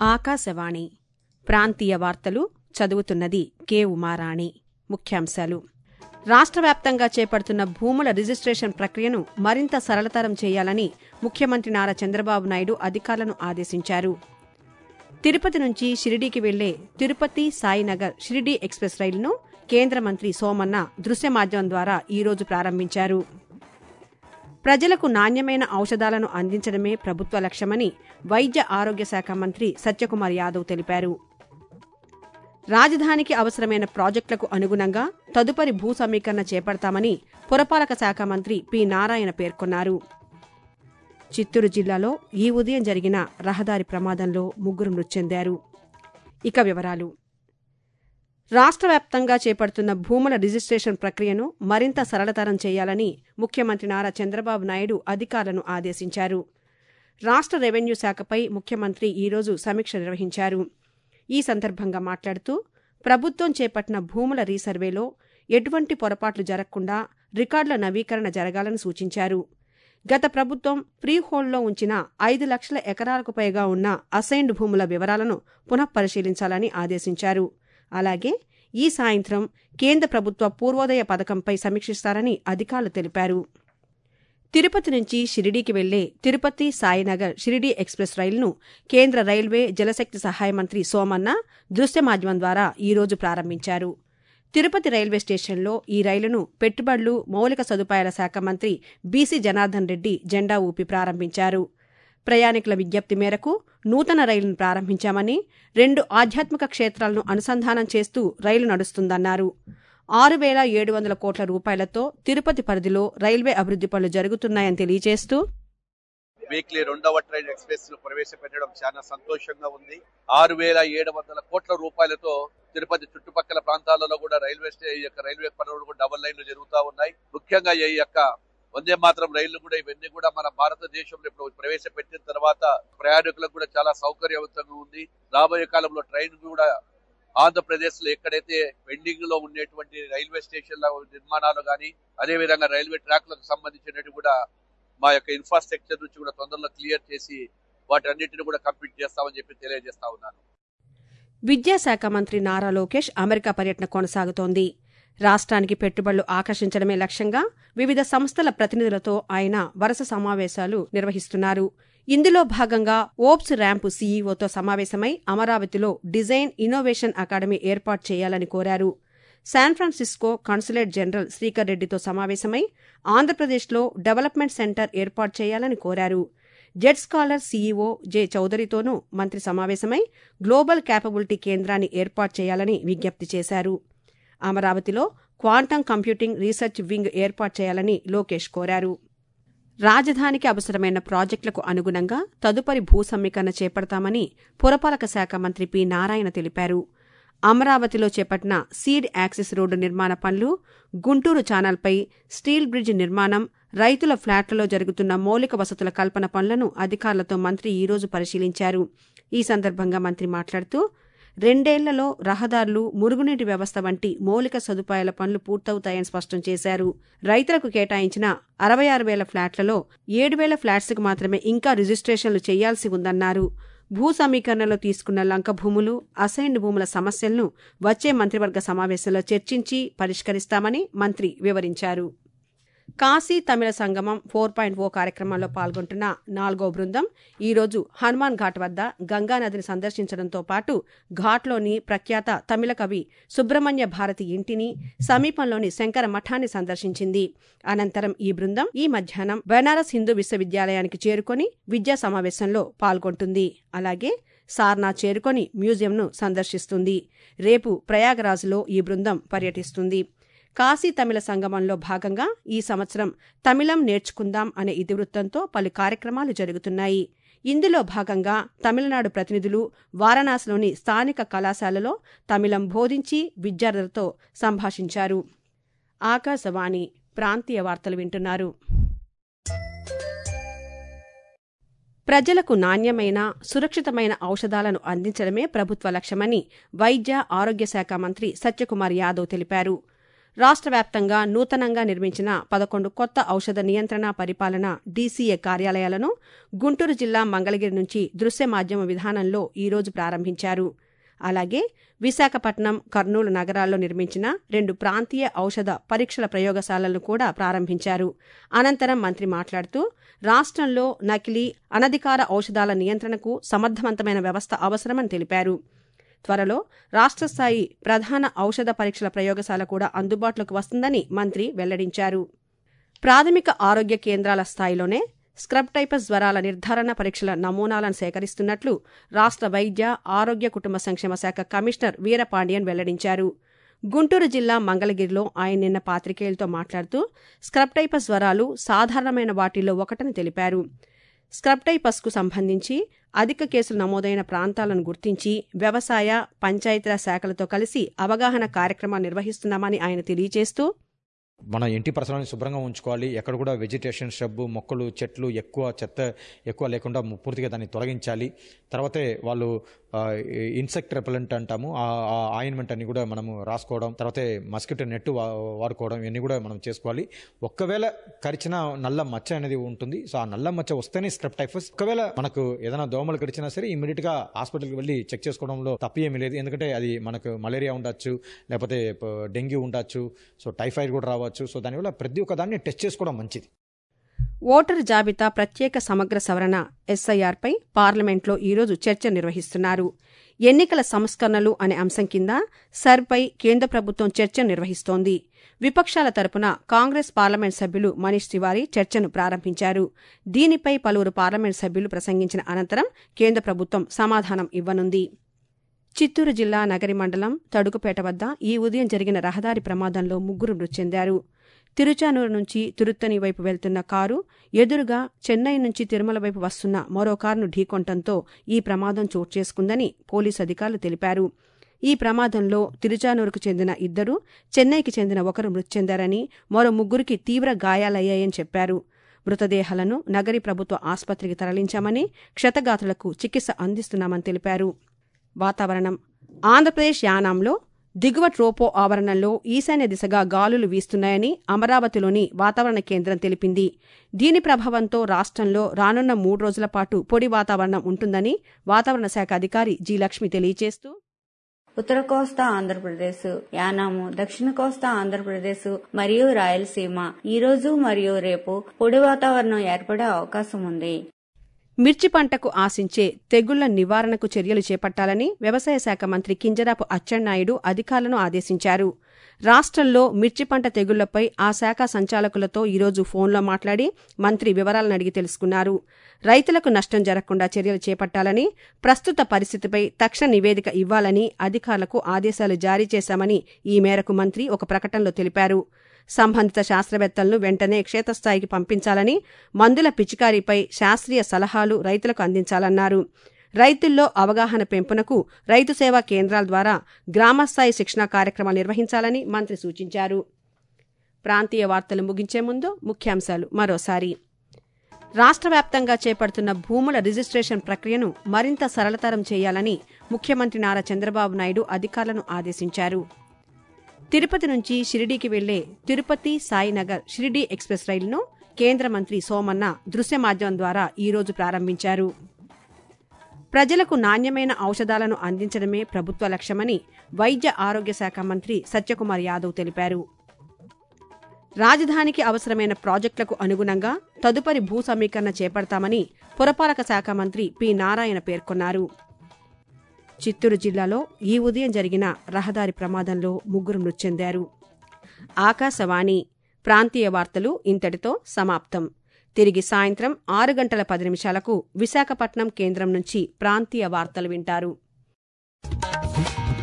ఆకాశవాణి ప్రాంతీయ వార్తలు చదువుతున్నది కె ఉమారాణి ముఖ్యాంశాలు రాష్ట్ర వ్యాప్తంగా చేపడుతున్న భూముల రిజిస్ట్రేషన్ ప్రక్రియను మరింత సరళతరం చేయాలని ముఖ్యమంత్రి నారా చంద్రబాబు నాయుడు అధికారులను ఆదేశించారు తిరుపతి నుంచి షిరిడీకి వెళ్లే తిరుపతి సాయినగర్ షిరిడీ ఎక్స్ప్రెస్ రైలును కేంద్ర మంత్రి సోమన్న దృశ్య మాధ్యమం ద్వారా ఈరోజు ప్రారంభించారు ప్రజలకు నాణ్యమైన ఔషధాలను అందించడమే ప్రభుత్వ లక్ష్యమని వైద్య ఆరోగ్య శాఖ మంత్రి సత్యకుమార్ యాదవ్ తెలిపారు రాజధానికి అవసరమైన ప్రాజెక్టులకు అనుగుణంగా తదుపరి భూ సమీకరణ చేపడతామని పురపాలక శాఖ మంత్రి పి నారాయణ పేర్కొన్నారు చిత్తూరు జిల్లాలో ఈ ఉదయం జరిగిన రహదారి ప్రమాదంలో ముగ్గురు మృతి చెందారు ఇక వివరాలు రాష్ట్ర వ్యాప్తంగా చేపడుతున్న భూముల రిజిస్ట్రేషన్ ప్రక్రియను మరింత సరళతరం చేయాలని ముఖ్యమంత్రి నారా చంద్రబాబు నాయుడు అధికారులను ఆదేశించారు రాష్ట్ర రెవెన్యూ శాఖపై ముఖ్యమంత్రి ఈరోజు సమీక్ష నిర్వహించారు ఈ సందర్భంగా మాట్లాడుతూ ప్రభుత్వం చేపట్టిన భూముల రీసర్వేలో ఎటువంటి పొరపాట్లు జరగకుండా రికార్డుల నవీకరణ జరగాలని సూచించారు గత ప్రభుత్వం ఫ్రీ హోల్డ్లో ఉంచిన ఐదు లక్షల ఎకరాలకు పైగా ఉన్న అసైన్డ్ భూముల వివరాలను పునఃపరిశీలించాలని ఆదేశించారు అలాగే ఈ సాయంత్రం కేంద్ర ప్రభుత్వ పూర్వోదయ పథకంపై సమీక్షిస్తారని అధికారులు తెలిపారు తిరుపతి నుంచి షిరిడీకి వెళ్లే తిరుపతి సాయినగర్ షిరిడీ ఎక్స్ప్రెస్ రైలును కేంద్ర రైల్వే జలశక్తి సహాయ మంత్రి సోమన్న దృశ్య మాధ్యమం ద్వారా ఈరోజు ప్రారంభించారు తిరుపతి రైల్వే స్టేషన్లో ఈ రైలును పెట్టుబడులు మౌలిక సదుపాయాల శాఖ మంత్రి బీసీ జనార్దన్ రెడ్డి జెండా ఊపి ప్రారంభించారు ప్రయాణికుల విజ్ఞప్తి మేరకు నూతన రైలును ప్రారంభించామని రెండు ఆధ్యాత్మిక క్షేత్రాలను అనుసంధానం చేస్తూ రైలు నడుస్తుందన్నారు ఆరు వేల ఏడు వందల కోట్ల రూపాయలతో తిరుపతి పరిధిలో రైల్వే అభివృద్ది పనులు జరుగుతున్నాయని తెలియజేస్తూ వీక్లీ రెండవ ట్రైన్ ఎక్స్ప్రెస్ ను ప్రవేశపెట్టడం చాలా సంతోషంగా ఉంది ఆరు వేల ఏడు వందల కోట్ల రూపాయలతో తిరుపతి చుట్టుపక్కల ప్రాంతాలలో కూడా రైల్వే స్టే ఈ యొక్క రైల్వే పనులు కూడా డబల్ లైన్లు జరుగుతూ ఉన్నాయి ముఖ్యంగా ఈ యొక్క వందే మాత్రం రైళ్లు కూడా ఇవన్నీ కూడా మన భారతదేశంలో ఇప్పుడు ప్రవేశపెట్టిన తర్వాత ప్రయాణికులకు కూడా చాలా సౌకర్యవంతంగా ఉంది రాబోయే కాలంలో ట్రైన్ కూడా ఆంధ్రప్రదేశ్ లో ఎక్కడైతే పెండింగ్ లో ఉండేటువంటి రైల్వే స్టేషన్ల నిర్మాణాలు కానీ అదే విధంగా రైల్వే ట్రాక్లకు సంబంధించినట్టు కూడా మా యొక్క ఇన్ఫ్రాస్ట్రక్చర్ నుంచి కూడా తొందరలో క్లియర్ చేసి వాటన్నిటిని కూడా కంప్లీట్ చేస్తామని చెప్పి తెలియజేస్తా ఉన్నాను విద్యాశాఖ మంత్రి నారా లోకేష్ అమెరికా పర్యటన కొనసాగుతోంది రాష్ట్రానికి పెట్టుబడులు ఆకర్షించడమే లక్ష్యంగా వివిధ సంస్థల ప్రతినిధులతో ఆయన వరుస సమావేశాలు నిర్వహిస్తున్నారు ఇందులో భాగంగా ఓప్స్ ర్యాంపు సీఈఓతో సమావేశమై అమరావతిలో డిజైన్ ఇన్నోవేషన్ అకాడమీ ఏర్పాటు చేయాలని కోరారు San Francisco consulate general Srikar రెడ్డితో సమావేశమై ఆంధ్రప్రదేశ్లో డెవలప్మెంట్ సెంటర్ ఏర్పాటు చేయాలని కోరారు జెడ్ స్కాలర్ సీఈఓ జె చౌదరితోనూ మంత్రి సమావేశమై గ్లోబల్ క్యాపబిలిటీ కేంద్రాన్ని ఏర్పాటు చేయాలని విజ్ఞప్తి చేశారు అమరావతిలో క్వాంటం కంప్యూటింగ్ రీసెర్చ్ వింగ్ ఏర్పాటు చేయాలని లోకేష్ కోరారు రాజధానికి అవసరమైన ప్రాజెక్టులకు అనుగుణంగా తదుపరి భూ సమీకరణ చేపడతామని పురపాలక శాఖ మంత్రి పి నారాయణ తెలిపారు అమరావతిలో చేపట్టిన సీడ్ యాక్సిస్ రోడ్డు నిర్మాణ పనులు గుంటూరు ఛానల్పై స్టీల్ బ్రిడ్జ్ నిర్మాణం రైతుల ఫ్లాట్లలో జరుగుతున్న మౌలిక వసతుల కల్పన పనులను అధికారులతో మంత్రి ఈరోజు పరిశీలించారు ఈ సందర్భంగా మంత్రి మాట్లాడుతూ రెండేళ్లలో రహదారులు మురుగునీటి వ్యవస్థ వంటి మౌలిక సదుపాయాల పనులు పూర్తవుతాయని స్పష్టం చేశారు రైతులకు కేటాయించిన అరవై ఆరు వేల ఫ్లాట్లలో ఏడు వేల ఫ్లాట్స్కు మాత్రమే ఇంకా రిజిస్ట్రేషన్లు చేయాల్సి ఉందన్నారు భూ సమీకరణలో తీసుకున్న లంక భూములు అసైన్డ్ భూముల సమస్యలను వచ్చే మంత్రివర్గ సమావేశంలో చర్చించి పరిష్కరిస్తామని మంత్రి వివరించారు కాశీ తమిళ సంగమం ఫోర్ పాయింట్ ఓ కార్యక్రమంలో పాల్గొంటున్న నాలుగో బృందం ఈరోజు హనుమాన్ ఘాట్ వద్ద గంగానదిని సందర్శించడంతో పాటు ఘాట్లోని ప్రఖ్యాత తమిళ కవి సుబ్రహ్మణ్య భారతి ఇంటిని సమీపంలోని శంకర మఠాన్ని సందర్శించింది అనంతరం ఈ బృందం ఈ మధ్యాహ్నం బెనారస్ హిందూ విశ్వవిద్యాలయానికి చేరుకొని విద్యా సమావేశంలో పాల్గొంటుంది అలాగే సార్నా చేరుకొని మ్యూజియంను సందర్శిస్తుంది రేపు ప్రయాగరాజ్లో ఈ బృందం పర్యటిస్తుంది కాశీ తమిళ సంగమంలో భాగంగా ఈ సంవత్సరం తమిళం నేర్చుకుందాం అనే ఇతివృత్తంతో పలు కార్యక్రమాలు జరుగుతున్నాయి ఇందులో భాగంగా తమిళనాడు ప్రతినిధులు వారణాసిలోని స్థానిక కళాశాలలో తమిళం బోధించి విద్యార్థులతో సంభాషించారు ఆకాశవాణి ప్రాంతీయ వార్తలు వింటున్నారు ప్రజలకు నాణ్యమైన సురక్షితమైన ఔషధాలను అందించడమే ప్రభుత్వ లక్ష్యమని వైద్య ఆరోగ్య శాఖ మంత్రి సత్యకుమార్ యాదవ్ తెలిపారు రాష్ట్ర వ్యాప్తంగా నూతనంగా నిర్మించిన పదకొండు కొత్త ఔషధ నియంత్రణ పరిపాలన డీసీఏ కార్యాలయాలను గుంటూరు జిల్లా మంగళగిరి నుంచి దృశ్య మాధ్యమ విధానంలో ఈరోజు ప్రారంభించారు అలాగే విశాఖపట్నం కర్నూలు నగరాల్లో నిర్మించిన రెండు ప్రాంతీయ ఔషధ పరీక్షల ప్రయోగశాలలను కూడా ప్రారంభించారు అనంతరం మంత్రి మాట్లాడుతూ రాష్ట్రంలో నకిలీ అనధికార ఔషధాల నియంత్రణకు సమర్థవంతమైన వ్యవస్థ అవసరమని తెలిపారు త్వరలో రాష్ట్ర స్థాయి ప్రధాన ఔషధ పరీక్షల ప్రయోగశాల కూడా అందుబాటులోకి వస్తుందని మంత్రి వెల్లడించారు ప్రాథమిక ఆరోగ్య కేంద్రాల స్థాయిలోనే స్క్రబ్ టైపస్ జ్వరాల నిర్ధారణ పరీక్షల నమూనాలను సేకరిస్తున్నట్లు రాష్ట్ర వైద్య ఆరోగ్య కుటుంబ సంక్షేమ శాఖ కమిషనర్ వీరపాండియన్ వెల్లడించారు గుంటూరు జిల్లా మంగళగిరిలో ఆయన నిన్న పాత్రికేయులతో మాట్లాడుతూ స్క్రబ్ టైపస్ జ్వరాలు సాధారణమైన వాటిల్లో ఒకటని తెలిపారు స్క్రబ్ టైపస్కు సంబంధించి అధిక కేసులు నమోదైన ప్రాంతాలను గుర్తించి వ్యవసాయ పంచాయతీరాజ్ శాఖలతో కలిసి అవగాహన కార్యక్రమాలు నిర్వహిస్తున్నామని ఆయన తెలియజేస్తూ మన ఇంటి పరిసరాలను శుభ్రంగా ఉంచుకోవాలి ఎక్కడ కూడా వెజిటేషన్ షబ్బు మొక్కలు చెట్లు ఎక్కువ చెత్త ఎక్కువ లేకుండా పూర్తిగా దాన్ని తొలగించాలి తర్వాతే వాళ్ళు ఇన్సెక్ట్ రెపలెంట్ అంటాము ఆ ఆయిన్మెంట్ అన్ని కూడా మనము రాసుకోవడం తర్వాతే మస్కిటో నెట్ వాడుకోవడం ఇవన్నీ కూడా మనం చేసుకోవాలి ఒక్కవేళ కరిచిన నల్ల మచ్చ అనేది ఉంటుంది సో ఆ నల్ల మచ్చ వస్తేనే స్క్రప్ టైఫస్ ఒకవేళ మనకు ఏదైనా దోమలు కరిచినా సరే ఇమీడియట్ గా హాస్పిటల్కి వెళ్ళి చెక్ చేసుకోవడంలో తప్పు ఏమీ లేదు ఎందుకంటే అది మనకు మలేరియా ఉండొచ్చు లేకపోతే డెంగ్యూ ఉండొచ్చు సో టైఫాయిడ్ కూడా రావచ్చు సో దానివల్ల ప్రతి ఒక్క దాన్ని టెస్ట్ చేసుకోవడం మంచిది ఓటరు జాబితా ప్రత్యేక సమగ్ర సవరణ ఎస్ఐఆర్పై పార్లమెంట్లో ఈరోజు చర్చ నిర్వహిస్తున్నారు ఎన్నికల సంస్కరణలు అనే అంశం కింద సర్పై కేంద్ర ప్రభుత్వం చర్చ నిర్వహిస్తోంది విపక్షాల తరపున కాంగ్రెస్ పార్లమెంట్ సభ్యులు మనీష్ తివారీ చర్చను ప్రారంభించారు దీనిపై పలువురు పార్లమెంట్ సభ్యులు ప్రసంగించిన అనంతరం కేంద్ర ప్రభుత్వం సమాధానం ఇవ్వనుంది చిత్తూరు జిల్లా నగరి మండలం తడుకుపేట వద్ద ఈ ఉదయం జరిగిన రహదారి ప్రమాదంలో ముగ్గురు మృతి చెందారు తిరుచానూరు నుంచి తిరుత్తని వైపు వెళ్తున్న కారు ఎదురుగా చెన్నై నుంచి తిరుమల వైపు వస్తున్న మరో కారును ఢీకొంటంతో ఈ ప్రమాదం చోటు చేసుకుందని పోలీసు అధికారులు తెలిపారు ఈ ప్రమాదంలో తిరుచానూరుకు చెందిన ఇద్దరు చెన్నైకి చెందిన ఒకరు మృతి చెందారని మరో ముగ్గురికి తీవ్ర గాయాలయ్యాయని చెప్పారు మృతదేహాలను నగరి ప్రభుత్వ ఆసుపత్రికి తరలించామని క్షతగాతులకు చికిత్స అందిస్తున్నామని తెలిపారు వాతావరణం ఆంధ్రప్రదేశ్ యానాంలో దిగువ ట్రోపో ఆవరణంలో ఈశాన్య దిశగా గాలులు వీస్తున్నాయని అమరావతిలోని వాతావరణ కేంద్రం తెలిపింది దీని ప్రభావంతో రాష్ట్రంలో రానున్న మూడు రోజుల పాటు పొడి వాతావరణం ఉంటుందని వాతావరణ శాఖ అధికారి జి లక్ష్మి తెలియజేస్తూ ఉత్తర కోస్తా ఆంధ్రప్రదేశ్ యానాము దక్షిణ కోస్తా ఆంధ్రప్రదేశ్ మరియు రాయలసీమ ఈ రోజు మరియు రేపు పొడి వాతావరణం ఏర్పడే అవకాశం ఉంది మిర్చి పంటకు ఆశించే తెగుళ్ల నివారణకు చర్యలు చేపట్టాలని వ్యవసాయ శాఖ మంత్రి కింజరాపు అచ్చెన్నాయుడు అధికారులను ఆదేశించారు రాష్ట్రంలో మిర్చి పంట తెగుళ్లపై ఆ శాఖ సంచాలకులతో ఈరోజు ఫోన్లో మాట్లాడి మంత్రి వివరాలను అడిగి తెలుసుకున్నారు రైతులకు నష్టం జరగకుండా చర్యలు చేపట్టాలని ప్రస్తుత పరిస్థితిపై తక్షణ నివేదిక ఇవ్వాలని అధికారులకు ఆదేశాలు జారీ చేశామని ఈ మేరకు మంత్రి ఒక ప్రకటనలో తెలిపారు సంబంధిత శాస్త్రవేత్తలను వెంటనే క్షేత్రస్థాయికి పంపించాలని మందుల పిచికారీపై శాస్త్రీయ సలహాలు రైతులకు అందించాలన్నారు రైతుల్లో అవగాహన పెంపునకు రైతు సేవా కేంద్రాల ద్వారా గ్రామస్థాయి శిక్షణా కార్యక్రమాలు నిర్వహించాలని మంత్రి సూచించారు ప్రాంతీయ వార్తలు ముగించే ముందు ముఖ్యాంశాలు మరోసారి రాష్ట్ర వ్యాప్తంగా చేపడుతున్న భూముల రిజిస్ట్రేషన్ ప్రక్రియను మరింత సరళతరం చేయాలని ముఖ్యమంత్రి నారా చంద్రబాబు నాయుడు అధికారులను ఆదేశించారు తిరుపతి నుంచి షిరిడీకి వెళ్లే తిరుపతి సాయినగర్ షిరిడీ ఎక్స్ప్రెస్ రైలును కేంద్ర మంత్రి సోమన్న దృశ్య మాధ్యమం ద్వారా ఈరోజు ప్రారంభించారు ప్రజలకు నాణ్యమైన ఔషధాలను అందించడమే ప్రభుత్వ లక్ష్యమని వైద్య ఆరోగ్య శాఖ మంత్రి సత్యకుమార్ యాదవ్ తెలిపారు రాజధానికి అవసరమైన ప్రాజెక్టులకు అనుగుణంగా తదుపరి భూ సమీకరణ చేపడతామని పురపాలక శాఖ మంత్రి పి నారాయణ పేర్కొన్నారు చిత్తూరు జిల్లాలో ఈ ఉదయం జరిగిన రహదారి ప్రమాదంలో ముగ్గురు మృతి చెందారు ఆకాశవాణి ప్రాంతీయ వార్తలు ఇంతటితో సమాప్తం తిరిగి సాయంత్రం ఆరు గంటల పది నిమిషాలకు విశాఖపట్నం కేంద్రం నుంచి ప్రాంతీయ వార్తలు వింటారు